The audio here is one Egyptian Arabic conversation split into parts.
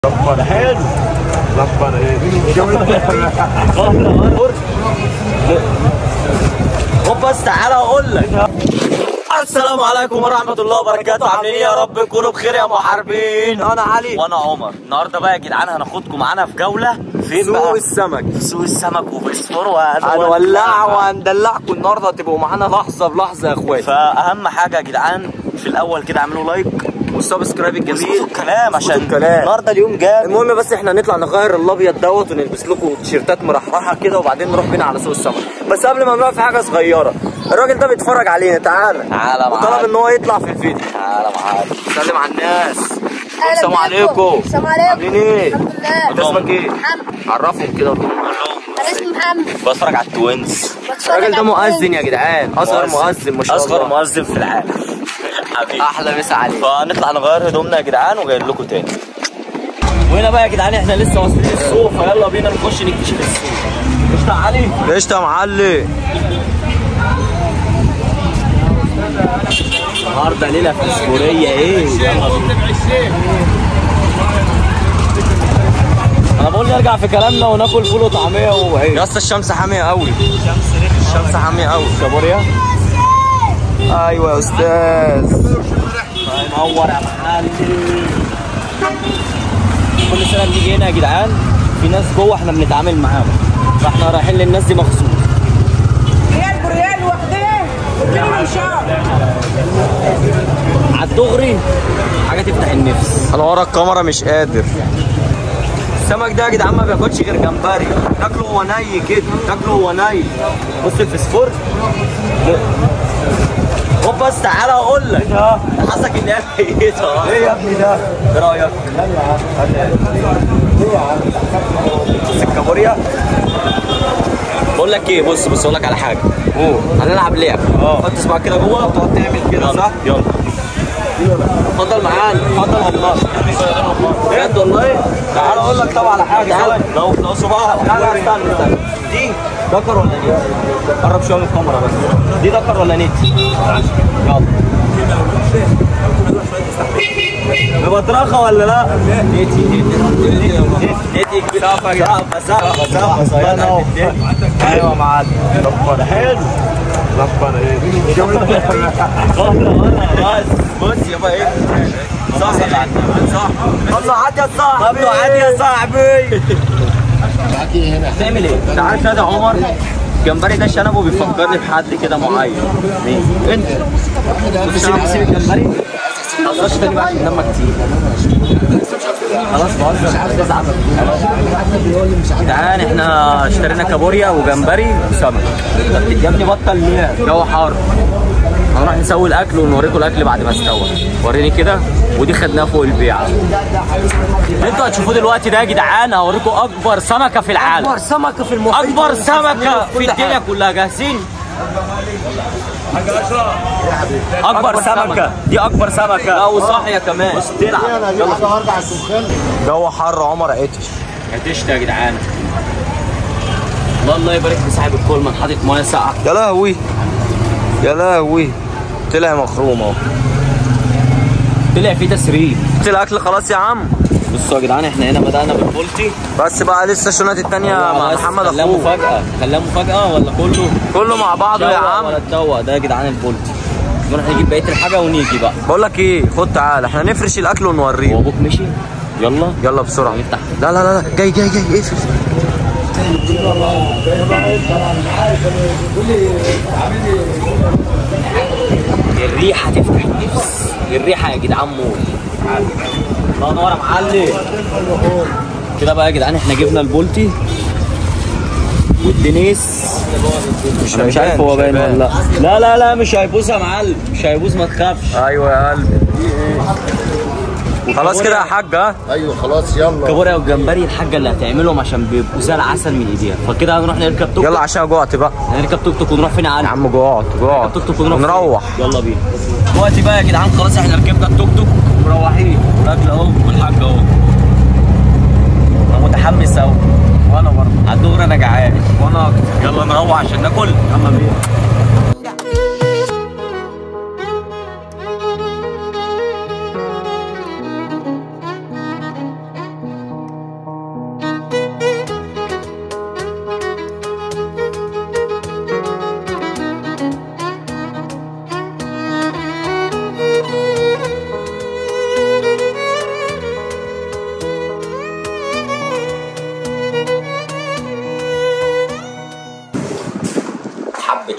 لفه حلو لفه ايه خد بس تعالى اقول لك السلام عليكم ورحمة الله وبركاته عاملين ايه يا رب تكونوا بخير يا محاربين انا علي وانا عمر النهارده بقى يا جدعان هناخدكم معانا في جولة فين سوق بقى؟ السمك في سوق السمك وبسفور وهنولع هنولع وهندلعكم النهارده تبقوا معانا لحظه بلحظه يا اخوات فاهم حاجة يا جدعان في الاول كده اعملوا لايك والسبسكرايب واسكتوا الجميل الكلام عشان اسكتوا الكلام. النهارده اليوم جامد المهم بس احنا نطلع نغير الابيض دوت ونلبس لكم تيشيرتات مرحرحه كده وبعدين نروح بينا على سوق السمك بس قبل ما نروح في حاجه صغيره الراجل ده بيتفرج علينا تعالى تعالى وطلب معانا ان هو يطلع في الفيديو تعالى معانا سلم على الناس أهلا السلام بيكم. عليكم السلام عليكم. عاملين ايه الحمد لله. انت اسمك ايه محمد عرفهم كده انا اسمي محمد بتفرج على التوينز بتفرج الراجل ده على مؤذن يا جدعان اصغر مؤذن ما شاء الله اصغر مؤذن في العالم حبيبي احلى مسا عليك فنطلع نغير هدومنا يا جدعان وجايين لكم تاني وهنا بقى يا جدعان احنا لسه واصلين السوق فيلا بينا نخش نكتشف السوق قشطة يا علي قشطه يا معلم النهارده ليله فسفوريه ايه يلا بينا انا بقول نرجع في كلامنا وناكل فول وطعميه وعيش يا اسطى الشمس حاميه قوي الشمس حاميه قوي كابوريا ايوه يا استاذ منور يا معلم كل سنه بنيجي هنا يا جدعان في ناس جوه احنا بنتعامل معاهم فاحنا رايحين للناس دي مخصوص ريال بريال واخدين وكيلو شهر على الدغري حاجه تفتح النفس انا ورا الكاميرا مش قادر السمك ده يا جدعان ما بياكلش غير جمبري تاكله هو ني كده تاكله هو ني بص الفسفور خد بس تعالى اقول لك حاسك ان هي ميته ايه يا ابني ده ايه رايك؟ بص الكابوريا بقول لك ايه بص بص اقول لك على حاجه اوه هنلعب لعب اه. حط صباعك كده جوه وتقعد تعمل كده صح يلا اتفضل معانا اتفضل والله بجد والله تعال اقول لك طبعا على حاجه تعال لو لو صباعها تعالى استنى استنى دي ذكر ولا نيت؟ قرب شويه من الكاميرا بس دي ذكر ولا نيت؟ يلا بطرخه ولا لا؟ نيتي نيتي نيتي كبير سقفه سقفه سقفه صغيره ايوه يا معلم لفه حلو لفه ايه؟ بس بص يابا ايه صح صح الله عاد يا صاحبي طب عادي يا صاحبي تعمل ايه؟ تعال كده يا عمر الجمبري ده شنبه بيفكرني بحد كده معين مين؟ انت سيب سيب الجمبري ما تقدرش تاني بقى عشان دمك كتير خلاص بهزر تزعل جدعان احنا اشترينا كابوريا وجمبري وسمك طب يا ابني بطل ليه؟ الجو حار هنروح نسوي الاكل ونوريكم الاكل بعد ما استوى وريني كده ودي خدناها فوق البيعه اللي انتوا هتشوفوه دلوقتي ده يا جدعان هوريكم اكبر سمكه في العالم اكبر سمكه في المحيط اكبر سمكه في الدنيا كلها جاهزين اكبر سمكه دي اكبر سمكه لا وصاحيه كمان بص تلعب جو حر عمر عطش هتشت يا جدعان الله الله يبارك في صاحب الكولمان حاطط ميه ساقعه يا لهوي يا لهوي طلع مخروم اهو طلع فيه تسريب طلع الاكل خلاص يا عم بصوا يا جدعان احنا هنا بدانا بالبولتي بس بقى لسه الشنط التانية مع محمد خليها اخوه مفاجاه خليها مفاجاه ولا كله كله مع بعضه يا تدوق عم ولا تدوق ده يا جدعان البولتي نروح نجيب بقيه الحاجه ونيجي بقى بقول لك ايه خد تعالى احنا نفرش الاكل هو ونوريه ابوك مشي يلا يلا بسرعه نفتح. لا لا لا لا جاي جاي جاي اقفل الريحه تفتح النفس الريحه يا جدعان موت الله ينور يا معلم كده بقى يا جدعان احنا جبنا البولتي والدنيس مش مش عارف هو باين ولا لا لا لا لا مش هيبوظ يا معلم مش هيبوظ ما تخافش ايوه يا قلبي خلاص كده يا حاج ها ايوه خلاص يلا كابوريا والجمبري الحاجه اللي هتعملهم عشان بيبقوا زي العسل من ايديها فكده هنروح نركب توك يلا توك عشان جوعت بقى نركب توك توك ونروح فين يا يا علي عم جوعت جوعت توك توك ونروح ونروح فين؟ يلا بينا دلوقتي بقى يا جدعان خلاص احنا ركبنا التوك توك ومروحين الاكل اهو والحاج اهو انا متحمس اهو وانا برضه على الدغري انا جعان وانا اكتر يلا نروح عشان ناكل يلا بينا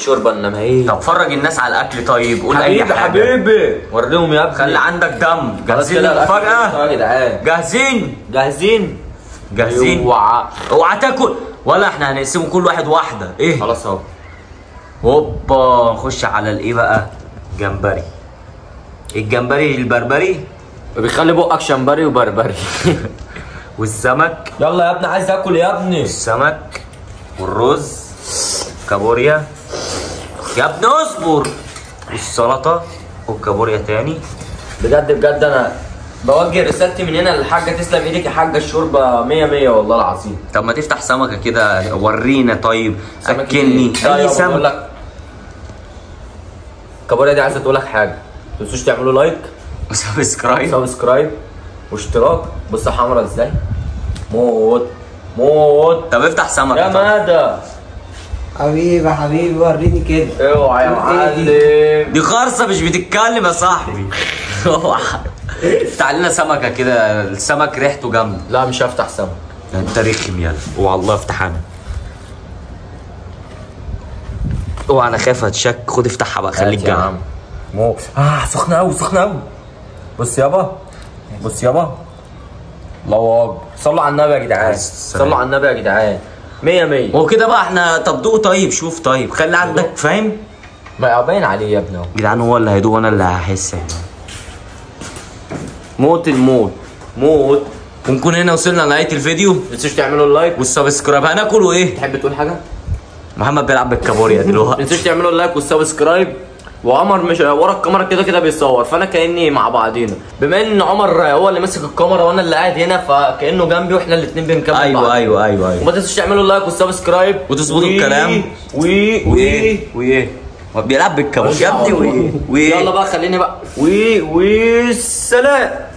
شوربه انما ايه طب فرج الناس على الاكل طيب قول اي حبيبي حاجه حبيبي وريهم يا ابني خلي عندك دم خلاص جاهزين كده الأكل للمفاجاه خلص يا جدعان جاهزين جاهزين جاهزين اوعى اوعى تاكل ولا احنا هنقسمه كل واحد واحده ايه خلاص اهو هوبا نخش على الايه بقى جمبري الجمبري البربري بيخلي بقك شمبري وبربري والسمك يلا يا ابني عايز اكل يا ابني السمك والرز كابوريا يا ابني اصبر والسلطه والكابوريا تاني بجد بجد انا بوجه رسالتي من هنا للحاجه تسلم ايدك يا حاجه الشوربه 100 100 والله العظيم طب ما تفتح سمكه كده ورينا طيب سمك اكلني إيه؟ لا اي يابا، بقول سمك لك الكابوريا دي عايزه تقول لك حاجه ما تنسوش تعملوا لايك سبسكرايب سبسكرايب واشتراك بص حمرا ازاي موت موت طب افتح سمكه يا طب. مادة حبيبي حبيبي وريني كده اوعى يا معلم دي خرصه مش بتتكلم يا صاحبي اوعى افتح لنا سمكه كده السمك ريحته جامده لا مش هفتح سمك انت رخم يلا اوعى الله افتح انا اوعى انا خايف اتشك خد افتحها بقى خليك هات يا جنب عم. مو اه سخنه قوي سخنه قوي بص يابا بص يابا الله اكبر صلوا على النبي يا جدعان السلام. صلوا على النبي يا جدعان 100 100 هو كده بقى احنا طب دوق طيب شوف طيب خلي عندك فاهم ما باين عليه يا ابني اهو جدعان هو اللي هيدوق وانا اللي هحس يعني. موت الموت موت ونكون هنا وصلنا لنهايه الفيديو ما تنسوش تعملوا اللايك والسبسكرايب هناكله ايه تحب تقول حاجه؟ محمد بيلعب بالكابوريا ما دلوقتي تنسوش تعملوا اللايك والسبسكرايب وعمر مش ورا الكاميرا كده كده بيصور فانا كاني مع بعضينا بما ان عمر هو اللي ماسك الكاميرا وانا اللي قاعد هنا فكانه جنبي واحنا الاثنين بنكمل ايوه بعض. ايوه ايوه ايوه وما تنسوش تعملوا اللايك والسبسكرايب وتظبطوا الكلام. وي وي وايه هو بيلعب بالكابوريا يا ابني وايه وايه يلا بقى خليني بقى وي والسلام